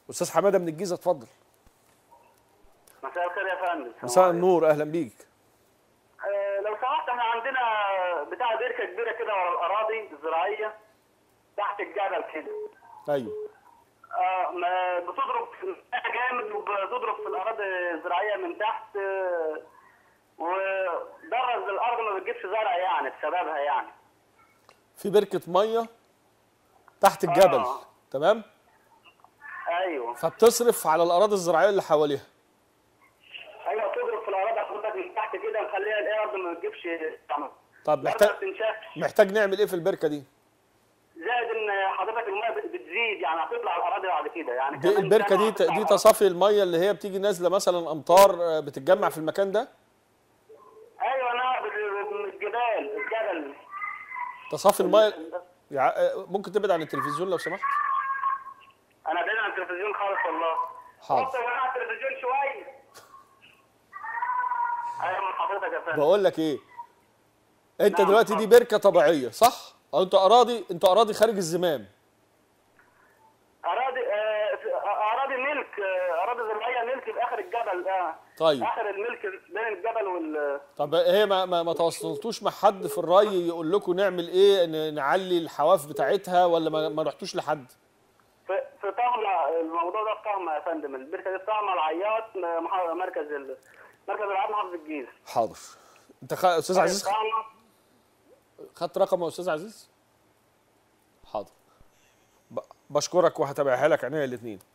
استاذ حماده من الجيزه اتفضل مساء الخير يا فندم مساء النور اهلا بيك آه، لو سمحت احنا عندنا بتاع بركه كبيره كده ورا الاراضي الزراعيه تحت الجبل كده ايوه آه، ما بتضرب في الماء جامد وبتضرب في الاراضي الزراعيه من تحت آه، ودرج الارض ما بتجيبش زرع يعني بسببها يعني في بركه ميه تحت الجبل آه. تمام ايوه فبتصرف على الاراضي الزراعيه اللي حواليها ايوه بتضرب في الاراضي حضرتك من تحت كده مخليها الارض ما بتجيبش يعني طب الأرض محتاج ما بتنشفش محتاج نعمل ايه في البركه دي زائد ان حضرتك الميه بت- بتزيد يعني هتطلع الاراضي بعد كده يعني دي كمان البركه سنة دي هتطلع دي الأراضي. تصافي الميه اللي هي بتيجي نازله مثلا امطار آه، بتتجمع في المكان ده ايوه انا بت- من الجبال الجبل تصافي الميه يع- آه، ممكن تبعد عن التلفزيون لو سمحت انا بعيد عن التلفزيون خالص والله حاضر. بص يا جماعه التلفزيون شويه ايوه من حضرتك يا فندم بقول لك ايه انت نعم، دلوقتي دي اتفضل. بركه طبيعيه صح او انت اراضي انت اراضي خارج الزمام اراضي آه، في- اراضي ملك آه، اراضي زراعيه ملك في اخر الجبل اه طيب. اخر الملك بين الجبل وال طب هي ما ما, ما تواصلتوش مع حد في الري يقول لكم نعمل ايه ن- نعلي الحواف بتاعتها ولا ما, ما رحتوش لحد في في طهمة الموضوع ده في طهمة يا فندم البركه دي في طهمة العياط م- مح- مركز ال... مركز العاب محافظه الجيزه حاضر انت خ... استاذ عزيز خ- طهمة خدت رقم يا استاذ عزيز حاضر ب... بشكرك وهتابعها لك عينيا الاثنين